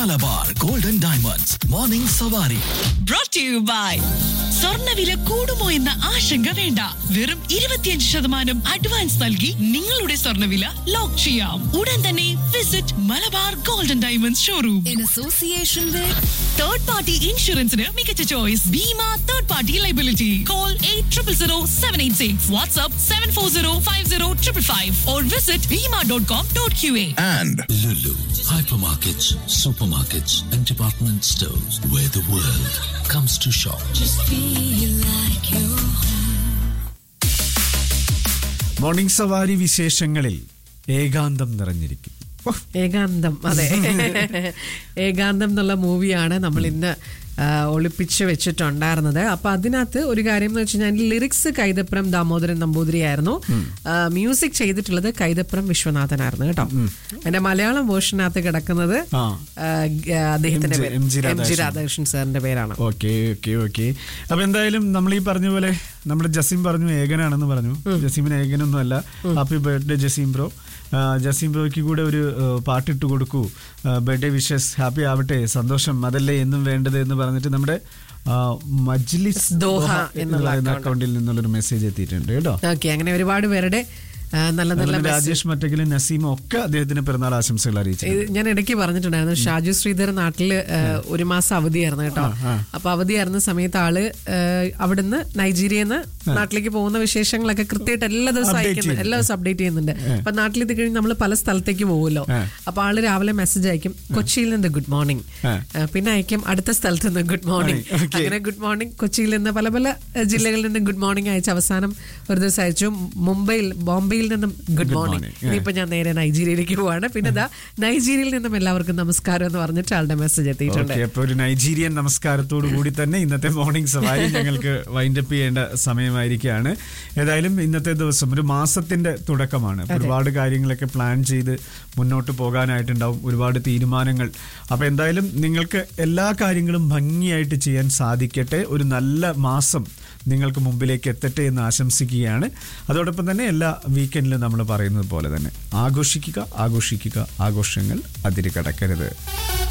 Malabar golden diamonds morning സവാരി brought to you by സ്വർണ്ണവില കൂടുമോ എന്ന ആശങ്ക വേണ്ട വെറും ഇരുപത്തിയഞ്ച് ശതമാനം അഡ്വാൻസ് നൽകി നിങ്ങളുടെ സ്വർണ്ണവില ലോക്ക് ചെയ്യാം ഉടൻ തന്നെ visit Malabar golden diamonds showroom in association with third party ഇൻഷുറൻസിന് മികച്ച choice Bhima third party liability call eight triple zero seven eight six WhatsApp seven four zero five zero triple five or visit Bhima dot com dot QA എ and Lulu, hypermarkets, supermarkets, and department stores where the world comes to shop. feel like you morning സവാരി വിശേഷങ്ങളിൽ ഏകാന്തം നിറഞ്ഞിരിക്കും ഓ, ഏകാന്തം അതെ ഏകാന്തം എന്നുള്ള മൂവിയാണ് നമ്മൾ ഇന്ന് ആ, ഒളിപ്പിച്ച് വെച്ചിട്ടുണ്ടായിരുന്നത് അപ്പൊ അതിനകത്ത് ഒരു കാര്യം എന്ന് വെച്ച് കഴിഞ്ഞാൽ ലിറിക്സ് കൈതപ്രം ദാമോദരൻ നമ്പൂതിരി ആയിരുന്നു മ്യൂസിക് ചെയ്തിട്ടുള്ളത് കൈതപ്രം വിശ്വനാഥനായിരുന്നു കേട്ടോ എന്റെ മലയാളം വേർഷനകത്ത് കിടക്കുന്നത് ആ. ആ, ഗ- അദ്ദേഹത്തിന്റെ എം ജി- പേര് M G M G Radhakrishnan. Radhakrishnan സാറിന്റെ പേരാണ് ഓക്കെ ഓക്കെ ഓക്കെ അപ്പൊ എന്തായാലും നമ്മൾ ഈ പറഞ്ഞ പോലെ നമ്മുടെ ജസീം പറഞ്ഞു ഏകനാണെന്ന് പറഞ്ഞു ജസീമിന് ഏകനൊന്നും അല്ല ഹാപ്പി ബർത്ത്ഡേ ജസീം ബ്രോ ആ, ജസീം ബ്രോയ്ക്ക് കൂടെ ഒരു ആ, പാട്ടിട്ട് കൊടുക്കൂ ബർത്ത്ഡേ വിഷസ് ഹാപ്പി ആവട്ടെ സന്തോഷം അതല്ലേ എന്നും വേണ്ടത് എന്ന് പറഞ്ഞിട്ട് നമ്മുടെ ആ, മജ്ലിസ് ദോഹ ദോഹ എന്നുള്ള എന്നുള്ള അക്കൗണ്ടിൽ നിന്നുള്ളൊരു മെസ്സേജ് എത്തിയിട്ടുണ്ട് കേട്ടോ ഓക്കെ അങ്ങനെ ഒരുപാട് പേരുടെ ആ, നല്ല നല്ല അതുപോലെ message- രാജേഷ് മറ്റകിലും നസീമും ഒക്കെ അദ്ദേഹത്തിന് പിറന്നാൾ ആശംസകൾ അറിയിച്ചു ഇത് ഞാൻ ഇടയ്ക്ക് പറഞ്ഞിട്ടുണ്ടായിരുന്നു ഷാജു ശ്രീധർ നാട്ടില് ഏഹ്, ഒരു മാസം അവധിയായിരുന്നു കേട്ടോ അപ്പൊ അവധിയായിരുന്ന സമയത്ത് ആള് ഏഹ്, അവിടുന്ന് നൈജീരിയന്ന് നാട്ടിലേക്ക് പോകുന്ന വിശേഷങ്ങളൊക്കെ കൃത്യമായിട്ട് എല്ലാ ദിവസവും Update അയക്കുന്നു എല്ലാ ദിവസവും അപ്ഡേറ്റ് ചെയ്യുന്നുണ്ട് അപ്പൊ നാട്ടിലെത്തി കഴിഞ്ഞ് നമ്മൾ പല സ്ഥലത്തേക്ക് പോകുമല്ലോ ആ. അപ്പൊ ആള് രാവിലെ മെസ്സേജ് അയക്കും കൊച്ചിയിൽ നിന്ന് ഗുഡ് മോർണിംഗ് ആ. പിന്നെ അയക്കും അടുത്ത സ്ഥലത്ത് നിന്ന് ഗുഡ് മോർണിംഗ് Okay. അങ്ങനെ ഗുഡ് മോർണിംഗ് കൊച്ചിയിൽ നിന്ന് പല പല ഏഹ്, ജില്ലകളിൽ നിന്ന് ഗുഡ് മോർണിംഗ് അയച്ച് അവസാനം ഒരു ദിവസം അയച്ചു മുംബൈയിൽ ബോംബെയിൽ നിന്നും ഗുഡ് മോർണിംഗ് morning. ഇനിയിപ്പോ ഞാൻ നേരെ നൈജീരിയയിലേക്ക് പോവാണ് പിന്നെ ദാ നൈജീരിയയിൽ നിന്നും എല്ലാവർക്കും നമസ്കാരം എന്ന് പറഞ്ഞിട്ട് ആളുടെ മെസ്സേജ് എത്തിയിട്ടുണ്ട് ഓക്കെ അപ്പൊ ഒരു നൈജീരിയൻ നമസ്കാരത്തോടു കൂടി തന്നെ ഇന്നത്തെ മോർണിംഗ് സവാരി ഞങ്ങൾക്ക് വൈൻഡപ്പ് ചെയ്യേണ്ട സമയമായിരിക്കുകയാണ് ഏതായാലും ഇന്നത്തെ ദിവസം ഒരു മാസത്തിന്റെ തുടക്കമാണ് അപ്പൊ ഒരുപാട് കാര്യങ്ങളൊക്കെ പ്ലാൻ ചെയ്ത് മുന്നോട്ട് പോകാനായിട്ടുണ്ടാവും ഒരുപാട് തീരുമാനങ്ങൾ അപ്പൊ എന്തായാലും നിങ്ങൾക്ക് എല്ലാ കാര്യങ്ങളും ഭംഗിയായിട്ട് ചെയ്യാൻ സാധിക്കട്ടെ ഒരു നല്ല മാസം നിങ്ങൾക്ക് മുമ്പിലേക്ക് എത്തട്ടെ എന്ന് ആശംസിക്കുകയാണ് അതോടൊപ്പം തന്നെ എല്ലാ വീക്കെൻഡിലും നമ്മൾ പറയുന്നത് പോലെ തന്നെ ആഘോഷിക്കുക ആഘോഷിക്കുക ആഘോഷങ്ങൾ അതിര് കടക്കരുത്